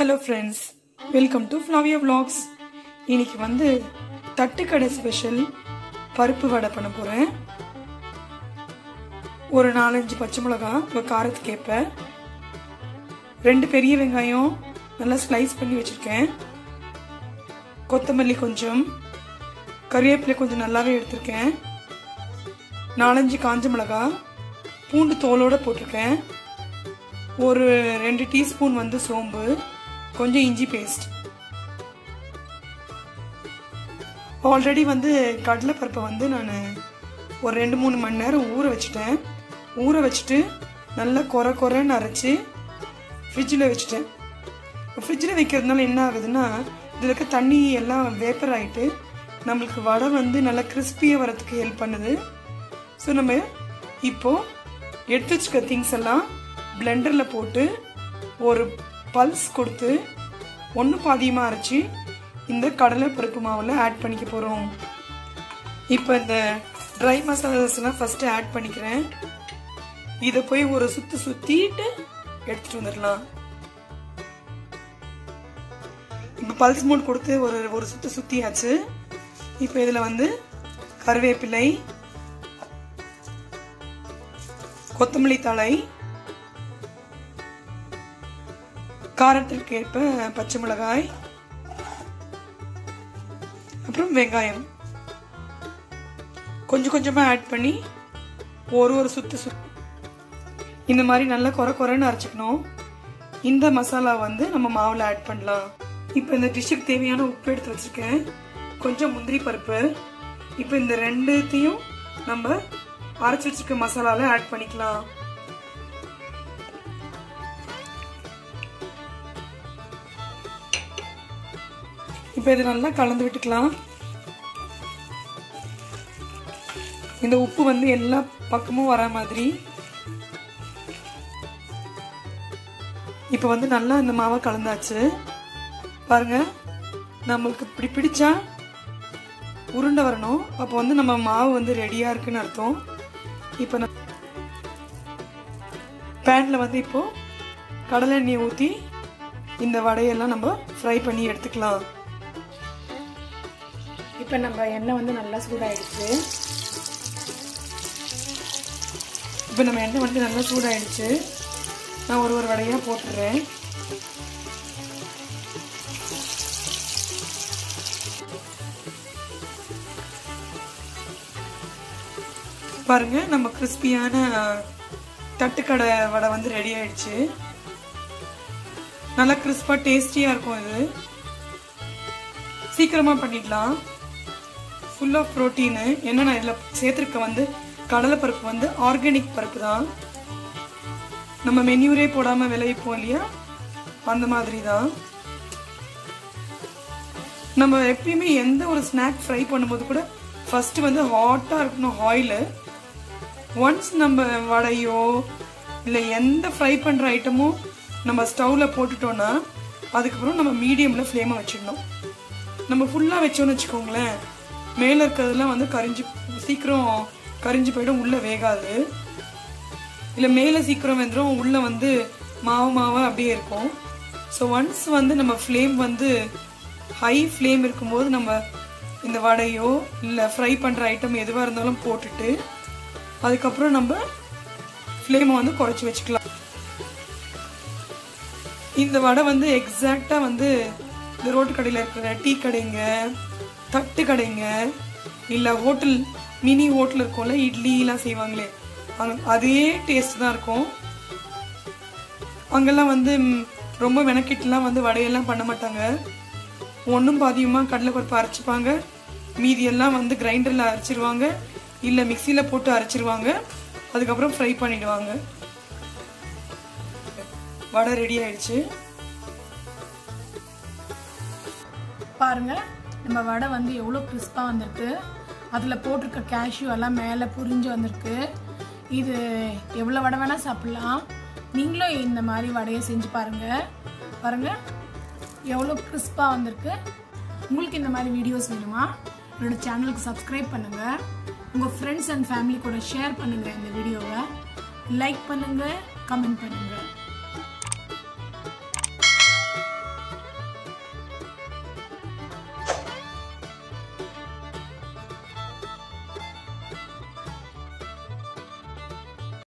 hello friends welcome to Flavia vlogs இன்னைக்கு வந்து தட்டுக்கடை special பருப்பு வடை பண்ண போகிறேன் ஒரு நாலஞ்சு பச்சை மிளகா உங்கள் காரத்துக்கு ஏற்ப ரெண்டு பெரிய வெங்காயம் நல்லா ஸ்லைஸ் பண்ணி வச்சுருக்கேன் கொத்தமல்லி கொஞ்சம் கறிவேப்பிலை கொஞ்சம் நல்லாவே எடுத்திருக்கேன் நாலஞ்சு காஞ்ச மிளகா பூண்டு தோலோட போட்டிருக்கேன் ஒரு ரெண்டு டீஸ்பூன் வந்து சோம்பு கொஞ்சம் இஞ்சி பேஸ்ட் ஆல்ரெடி வந்து கடலைப்பருப்பை வந்து நான் ஒரு ரெண்டு மூணு மணி நேரம் ஊற வச்சுட்டேன் ஊற வச்சுட்டு நல்லா குறை குறைன்னு அரைச்சி ஃப்ரிட்ஜில் வச்சுட்டேன் ஃப்ரிட்ஜில் வைக்கிறதுனால என்ன ஆகுதுன்னா இதில் இருக்க தண்ணி எல்லாம் வேப்பர் ஆகிட்டு நம்மளுக்கு வடை வந்து நல்லா கிறிஸ்பியாக வரதுக்கு ஹெல்ப் பண்ணுது ஸோ நம்ம இப்போது எடுத்து வச்சுக்க திங்ஸ் எல்லாம் பிளெண்டரில் போட்டு ஒரு பல்ஸ் கொடுத்து ஒன்று பாதியமாக அரைச்சி இந்த கடலை பருப்பு மாவில் ஆட் பண்ணிக்க போகிறோம் இப்போ இந்த ட்ரை மசாலாஸ்லாம் ஃபஸ்ட்டு ஆட் பண்ணிக்கிறேன் இதை போய் ஒரு சுற்றி சுற்றிட்டு எடுத்துகிட்டு வந்துடலாம் இப்போ பல்ஸ் மோட் கொடுத்து ஒரு ஒரு சுற்றி சுற்றியாச்சு இப்போ இதில் வந்து கருவேப்பிலை கொத்தமல்லி தழை காரத்திற்கு ஏற்ப பச்சை மிளகாய் அப்புறம் வெங்காயம் கொஞ்சம் கொஞ்சமாக ஆட் பண்ணி ஒரு ஒரு சுத்து சுத் இந்த மாதிரி நல்லா குறை குறைன்னு அரைச்சிக்கணும் இந்த மசாலா வந்து நம்ம மாவில் ஆட் பண்ணலாம் இப்போ இந்த டிஷ்ஷுக்கு தேவையான உப்பு எடுத்து வச்சுருக்கேன் கொஞ்சம் முந்திரி பருப்பு இப்போ இந்த ரெண்டுத்தையும் நம்ம அரைச்சி வச்சிருக்க மசாலாவில் ஆட் பண்ணிக்கலாம் இப்போ இது நல்லா கலந்து விட்டுக்கலாம் இந்த உப்பு வந்து எல்லா பக்கமும் வர மாதிரி இப்போ வந்து நல்லா இந்த மாவை கலந்தாச்சு பாருங்க நம்மளுக்கு இப்படி பிடிச்சா உருண்டை வரணும் அப்போ வந்து நம்ம மாவு வந்து ரெடியாக இருக்குன்னு அர்த்தம் இப்போ நான் பேனில் வந்து இப்போது கடலை எண்ணெய் ஊற்றி இந்த வடையெல்லாம் நம்ம ஃப்ரை பண்ணி எடுத்துக்கலாம் இப்போ நம்ம எண்ணெய் வந்து நல்லா சூடாயிடுச்சு இப்போ நம்ம எண்ணெய் வந்து நல்லா சூடாயிடுச்சு நான் ஒரு ஒரு வடையாக போட்டுடுறேன் பாருங்க நம்ம கிறிஸ்பியான தட்டுக்கடை வடை வந்து ரெடி ஆயிடுச்சு நல்லா கிறிஸ்பாக டேஸ்டியாக இருக்கும் இது சீக்கிரமாக பண்ணிடலாம் ஃபுல் ஆஃப் ப்ரோட்டீனு என்ன நான் இதில் சேர்த்துருக்க வந்து கடலைப்பருப்பு வந்து ஆர்கானிக் பருப்பு தான் நம்ம மென்யூரே போடாமல் விளைவிப்போம் இல்லையா அந்த மாதிரி தான் நம்ம எப்பயுமே எந்த ஒரு ஸ்நாக் ஃப்ரை பண்ணும்போது கூட ஃபஸ்ட்டு வந்து ஹாட்டாக இருக்கணும் ஆயிலு ஒன்ஸ் நம்ம வடையோ இல்லை எந்த ஃப்ரை பண்ணுற ஐட்டமும் நம்ம ஸ்டவ்வில் போட்டுட்டோன்னா அதுக்கப்புறம் நம்ம மீடியமில் ஃப்ளேமை வச்சிடணும் நம்ம ஃபுல்லாக வச்சோன்னு வச்சுக்கோங்களேன் மேலே இருக்கிறதுலாம் வந்து கரிஞ்சு சீக்கிரம் கரிஞ்சு போயிடும் உள்ளே வேகாது இல்லை மேலே சீக்கிரம் வெந்துடும் உள்ளே வந்து மாவு மாவாக அப்படியே இருக்கும் ஸோ ஒன்ஸ் வந்து நம்ம ஃப்ளேம் வந்து ஹை ஃப்ளேம் இருக்கும்போது நம்ம இந்த வடையோ இல்லை ஃப்ரை பண்ணுற ஐட்டம் எதுவாக இருந்தாலும் போட்டுட்டு அதுக்கப்புறம் நம்ம ஃப்ளேமை வந்து குறைச்சி வச்சுக்கலாம் இந்த வடை வந்து எக்ஸாக்டாக வந்து இந்த ரோட்டு கடையில் இருக்கிற டீ கடைங்க தட்டு கடைங்க இல்லை ஹோட்டல் மினி ஹோட்டல் இருக்கும்ல இட்லிலாம் செய்வாங்களே அங் அதே டேஸ்ட் தான் இருக்கும் அங்கெல்லாம் வந்து ம், ரொம்ப மெனக்கிட்டுலாம் வந்து வடையெல்லாம் பண்ண மாட்டாங்க ஒன்றும் பாதியமாக கடலைப்பருப்பு அரைச்சிப்பாங்க மீதியெல்லாம் வந்து கிரைண்டரில் அரைச்சிருவாங்க இல்லை மிக்சியில் போட்டு அரைச்சிருவாங்க அதுக்கப்புறம் ஃப்ரை பண்ணிடுவாங்க வடை ரெடி ஆயிடுச்சு பாருங்க நம்ம வடை வந்து எவ்வளோ கிறிஸ்பாக வந்திருக்கு அதில் போட்டிருக்க கேஷ்யூ எல்லாம் மேலே புரிஞ்சு வந்திருக்கு இது எவ்வளோ வடை வேணால் சாப்பிட்லாம் நீங்களும் இந்த மாதிரி வடையை செஞ்சு பாருங்கள் பாருங்கள் எவ்வளோ கிறிஸ்பாக வந்திருக்கு உங்களுக்கு இந்த மாதிரி வீடியோஸ் வேணுமா என்னோட சேனலுக்கு சப்ஸ்கிரைப் பண்ணுங்கள் உங்கள் ஃப்ரெண்ட்ஸ் அண்ட் ஃபேமிலி கூட ஷேர் பண்ணுங்கள் இந்த வீடியோவை லைக் பண்ணுங்கள் கமெண்ட் பண்ணுங்கள்